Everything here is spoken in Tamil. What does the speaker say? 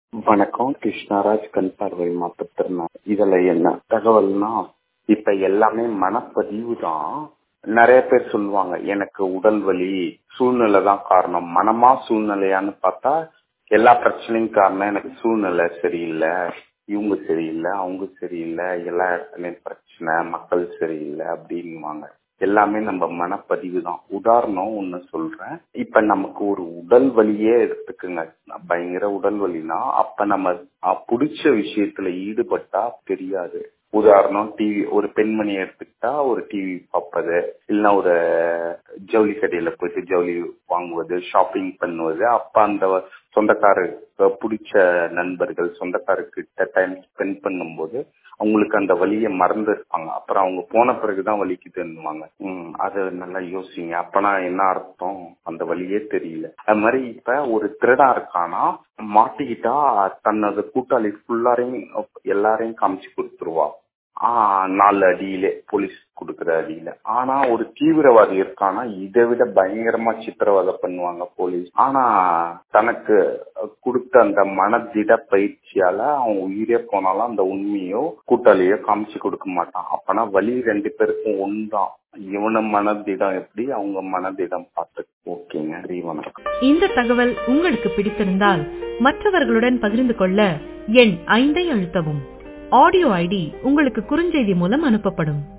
வணக்கம் கிருஷ்ணராஜ் கண் பார்வை மாற்றுத்திறனாளி இதுல என்ன தகவல்னா இப்ப எல்லாமே மனப்பதிவு தான் நிறைய பேர் சொல்லுவாங்க எனக்கு உடல் வலி சூழ்நிலை தான் காரணம் மனமா சூழ்நிலையான்னு பார்த்தா எல்லா பிரச்சனையும் காரணம் எனக்கு சூழ்நிலை சரியில்லை இவங்க சரியில்லை அவங்க சரியில்லை எல்லா இடத்துலயும் பிரச்சனை மக்கள் சரியில்லை அப்படின்வாங்க எல்லாமே நம்ம மனப்பதிவு தான் உதாரணம் ஒண்ணு சொல்றேன் இப்ப நமக்கு ஒரு உடல் வலியே எடுத்துக்குங்க பயங்கர உடல் வலினா அப்ப நம்ம பிடிச்ச விஷயத்துல ஈடுபட்டா தெரியாது உதாரணம் டிவி ஒரு பெண்மணி எடுத்துக்கிட்டா ஒரு டிவி பார்ப்பது இல்லைன்னா ஒரு ஜவுளி கடையில போயிட்டு ஜவுளி வாங்குவது ஷாப்பிங் பண்ணுவது அப்ப அந்த சொந்தக்காரருக்கு பிடிச்ச நண்பர்கள் சொந்தக்காரர்கிட்ட டைம் ஸ்பெண்ட் பண்ணும்போது அவங்களுக்கு அந்த வலியை மறந்து இருப்பாங்க அப்புறம் அவங்க போன பிறகுதான் வலிக்குதுன்னுவாங்க உம் அது நல்லா யோசிங்க அப்பனா என்ன அர்த்தம் அந்த வழியே தெரியல அது மாதிரி இப்ப ஒரு திருடா இருக்கானா மாட்டிக்கிட்டா தன்னோட கூட்டாளி ஃபுல்லாரையும் எல்லாரையும் காமிச்சு கொடுத்துருவா ஆஹ் நாலு அடியிலே போலீஸ் கொடுக்குற அடியில ஆனா ஒரு தீவிரவாதி இருக்கானா இதை விட பயங்கரமா சித்திரவதை பண்ணுவாங்க போலீஸ் ஆனா தனக்கு கொடுத்த அந்த மனதிட பயிற்சியால அவன் உயிரே போனாலும் அந்த உண்மையோ கூட்டாளியோ காமிச்சு கொடுக்க மாட்டான் அப்பனா வழி ரெண்டு பேருக்கும் ஒன்றுதான் இவன மனதிடம் எப்படி அவங்க மனதிடம் பார்த்து ஓகேங்க நன்றி வணக்கம் இந்த தகவல் உங்களுக்கு பிடித்திருந்தால் மற்றவர்களுடன் பகிர்ந்து கொள்ள எண் ஐந்தை அழுத்தவும் ஆடியோ ஐடி உங்களுக்கு குறுஞ்செய்தி மூலம் அனுப்பப்படும்